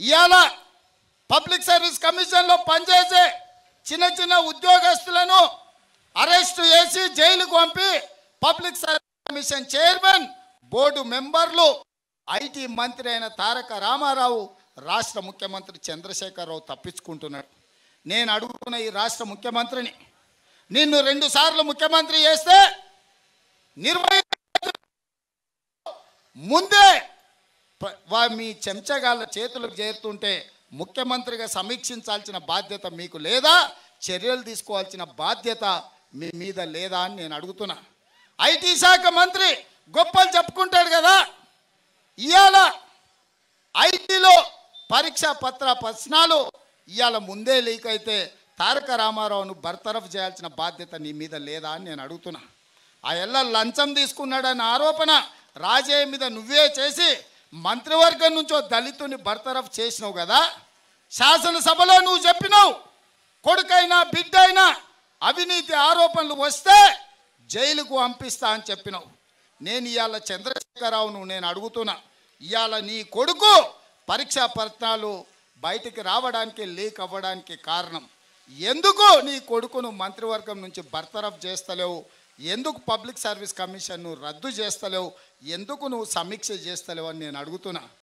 ఇవాళ public service కమిషన్లో పనిచేసే చిన్న చిన్న ఉద్యోగస్తులను అరెస్టు చేసి జైలుకు పంపి public service commission chairman board మెంబర్లు ఐటీ మంత్రి అయిన తారక రామారావు రాష్ట్ర ముఖ్యమంత్రి చంద్రశేఖరరావు తప్పించుకుంటున్నాడు నేను అడుగుతున్న ఈ రాష్ట్ర ముఖ్యమంత్రిని నిన్ను రెండు సార్లు ముఖ్యమంత్రి చేస్తే నిర్వహి ముందే ప- వా- మీ చెంచగాళ్ళ చేతులకు చేరుతుంటే ముఖ్యమంత్రిగా సమీక్షించాల్సిన బాధ్యత మీకు లేదా చర్యలు తీసుకోవాల్సిన బాధ్యత మీ మీద లేదా అని నేను అడుగుతున్నా ఐటీ శాఖ మంత్రి గొప్పలు చెప్పుకుంటాడు కదా ఇవాళ ఐటీలో పరీక్షా పత్ర ప్రశ్నలు ఇవాళ ముందే లీక్ అయితే తారక రామారావును బర్తరఫ్ చేయాల్సిన బాధ్యత నీ మీద లేదా అని నేను అడుగుతున్నా ఆ ఎల్ల లంచం తీసుకున్నాడన్న ఆరోపణ రాజయ్య మీద నువ్వే చేసి మంత్రివర్గం నుంచో దళితుని బర్తరఫ్ చేసినావు కదా శాసనసభలో నువ్వు చెప్పినావు కొడుకైనా బిడ్డ అయినా అవినీతి ఆరోపణలు వస్తే జైలుకు పంపిస్తా అని చెప్పినావు నేను ఇవాళ చంద్రశేఖరరావును నేను అడుగుతున్నా ఇవాళ నీ కొడుకు పరీక్షా పత్రాలు బయటికి రావడానికి లీక్ అవ్వడానికి కారణం ఎందుకు నీ కొడుకును మంత్రివర్గం నుంచి బర్తరఫ్ చేస్తలేవు ఎందుకు పబ్లిక్ సర్వీస్ కమిషన్ను రద్దు చేస్తలేవు ఎందుకు నువ్వు సమీక్ష చేస్తలేవు అని నేను అడుగుతున్నా